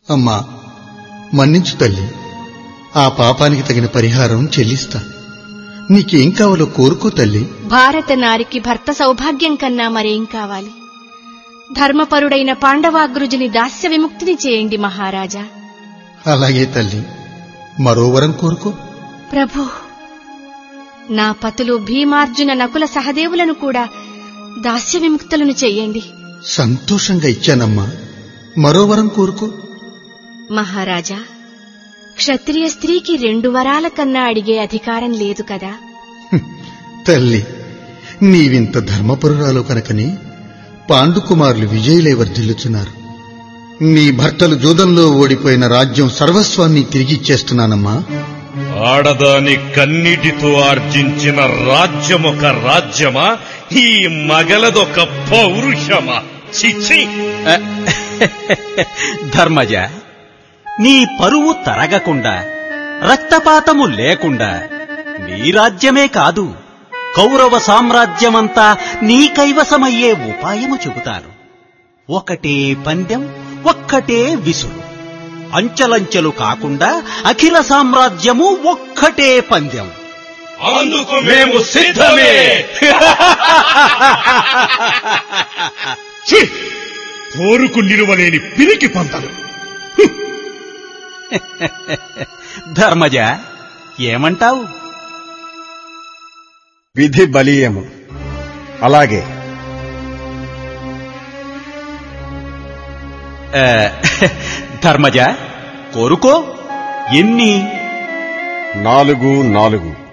అమ్మా మన్నించు తల్లి ఆ పాపానికి తగిన పరిహారం చెల్లిస్తా నీకేం కావాలో కోరుకో తల్లి భారత నారికి భర్త సౌభాగ్యం కన్నా మరేం కావాలి ధర్మపరుడైన పాండవాగ్రుజుని దాస్య విముక్తిని చేయండి మహారాజా అలాగే తల్లి మరో వరం కోరుకో ప్రభు నా పతులు భీమార్జున నకుల సహదేవులను కూడా దాస్య విముక్తులను చెయ్యండి సంతోషంగా ఇచ్చానమ్మా మరో వరం కోరుకో మహారాజా క్షత్రియ స్త్రీకి రెండు వరాల కన్నా అడిగే అధికారం లేదు కదా తల్లి నీవింత ధర్మపరురాలు కనుకని పాండుకుమారులు విజయులై వర్ధిల్లుచున్నారు నీ భర్తలు జూదంలో ఓడిపోయిన రాజ్యం సర్వస్వాన్ని తిరిగిచ్చేస్తున్నానమ్మా ఆడదాని కన్నిటితో ఆర్జించిన రాజ్యమొక రాజ్యమా ఈ మగలదొక పౌరుషమా చిచ్చి ధర్మజ నీ పరువు తరగకుండా రక్తపాతము లేకుండా నీ రాజ్యమే కాదు కౌరవ సామ్రాజ్యమంతా నీ కైవసమయ్యే ఉపాయము చెబుతాను ఒకటే పందెం ఒక్కటే విసురు అంచెలంచెలు కాకుండా అఖిల సామ్రాజ్యము ఒక్కటే పందెం అందుకు మేము సిద్ధమే ఛీ! కోరుకు నిలువలేని పిరికి పంతలు ధర్మజ ఏమంటావు విధి బలీయము అలాగే ఆ, ధర్మజ కోరుకో ఎన్ని నాలుగు నాలుగు